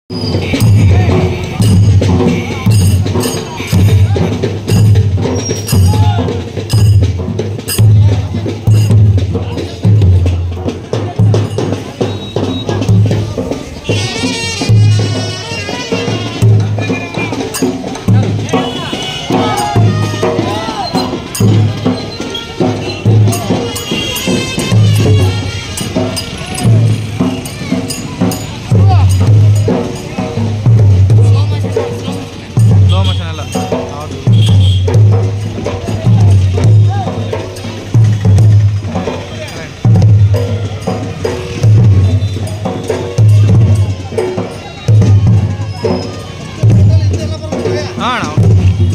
slow motion ಅಲ್ಲ ಹೌದು ಹಾಂ ಅಣ್ಣ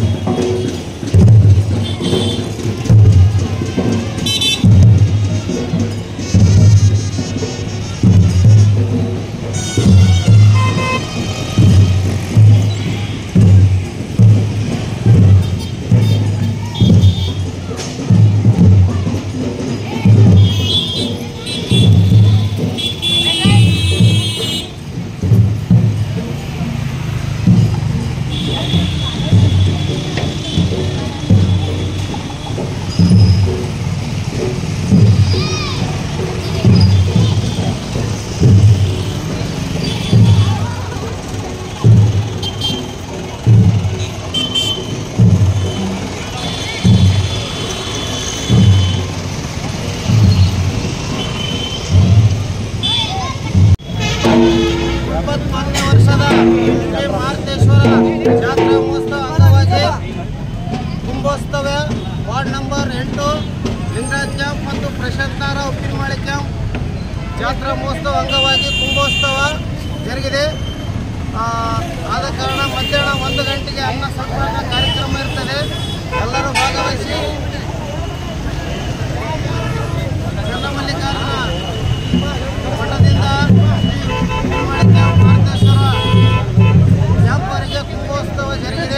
ಇಪ್ಪತ್ಮೂರನೇ ವರ್ಷದ ಶ್ರೀ ಮಾರುತೇಶ್ವರ ಜಾತ್ರಾ ಮಹೋತ್ಸವ ಅಂಗವಾಗಿ ಕುಂಭೋತ್ಸವ ವಾರ್ಡ್ ನಂಬರ್ ಎಂಟು ಲಿಂಗರಾಜ್ ಕ್ಯಾಂಪ್ ಮತ್ತು ಪ್ರಶಾಂತಾರ ಉಪ್ಪಿನಮಾಳಿ ಕ್ಯಾಂಪ್ ಜಾತ್ರಾ ಮಹೋತ್ಸವ ಅಂಗವಾಗಿ ಕುಂಭೋತ್ಸವ ಜರುಗಿದೆ ಆ, ಆದ ಕಾರಣ ಮಧ್ಯಾಹ್ನ ಒಂದು ಗಂಟೆಗೆ ಅನ್ನ ಸಂತರ್ಪಣಾ ಕಾರ್ಯಕ್ರಮ ಇರ್ತದೆ ಎಲ್ಲರೂ ಭಾಗವಹಿಸಿ ಚನ್ನಮಲ್ಲಿಕಾರ್ಜುನ ಮಠದಿಂದ ಉಪ್ಪಿನಮಾಳಿ ಕ್ಯಾಂಪ್ ಮಾರುತೇಶ್ವರ ವ್ಯಾಪಾರಿಗೆ ಕುಂಭೋತ್ಸವ ಜರುಗಿದೆ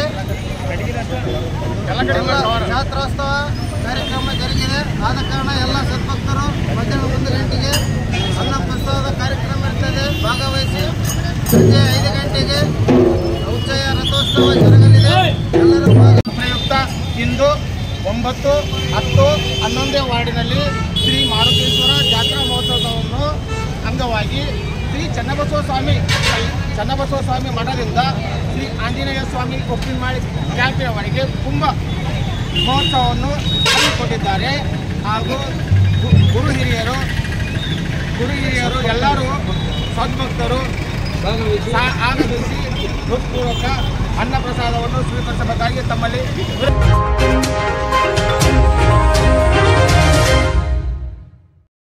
ಎಲ್ಲ ಜಾತ್ರೋತ್ಸವ ಕಾರ್ಯಕ್ರಮ ಜರುಗಿದೆ ಆದ ಕಾರಣ ಎಲ್ಲ ಸದ್ಭಕ್ತರು ಮಧ್ಯಾಹ್ನ ಒಂದು ಗಂಟೆಗೆ ಅನ್ನ ಪ್ರಸಾದ ಕಾರ್ಯಕ್ರಮ ಇರ್ತದೆ ಭಾಗವಹಿಸಿ ಸಂಜೆ ಐದು ಗಂಟೆಗೆ ಉಚ್ಚಯ ರಥೋತ್ಸವ ಜರುಗಲಿದೆ ಎಲ್ಲರೂ ಭಾಗ ಪ್ರಯುಕ್ತ ಇಂದು ಒಂಬತ್ತು ಹತ್ತು ಹನ್ನೊಂದನೇ ವಾರ್ಡಿನಲ್ಲಿ ಶ್ರೀ ಮಾರುತೇಶ್ವರ ಜಾತ್ರಾ ಮಹೋತ್ಸವವನ್ನು ಅಂಗವಾಗಿ ಶ್ರೀ ಚನ್ನಬಸವ ಸ್ವಾಮಿ ಚನ್ನಬಸವ ಸ್ವಾಮಿ ಮಠದಿಂದ ಶ್ರೀ ಆಂಜನೇಯ ಸ್ವಾಮಿ ಕೊಪ್ಪಿನಮಾಳಿ ಕ್ಯಾಂಪಿನವರೆಗೆ ಕುಂಭ ಮಹೋತ್ಸವವನ್ನು ಹಮ್ಮಿಕೊಂಡಿದ್ದಾರೆ ಹಾಗೂ ಗು- ಗುರು ಹಿರಿಯರು ಗುರು ಹಿರಿಯರು ಎಲ್ಲರೂ ಸದ್ಭಕ್ತರು ಸಾ- ಆಗಮಿಸಿ ಹೃತ್ಪೂರ್ವಕ ಅನ್ನ ಪ್ರಸಾದವನ್ನು ಸ್ವೀಕರಿಸಬೇಕಾಗಿ ತಮ್ಮಲ್ಲಿ ವಿರ-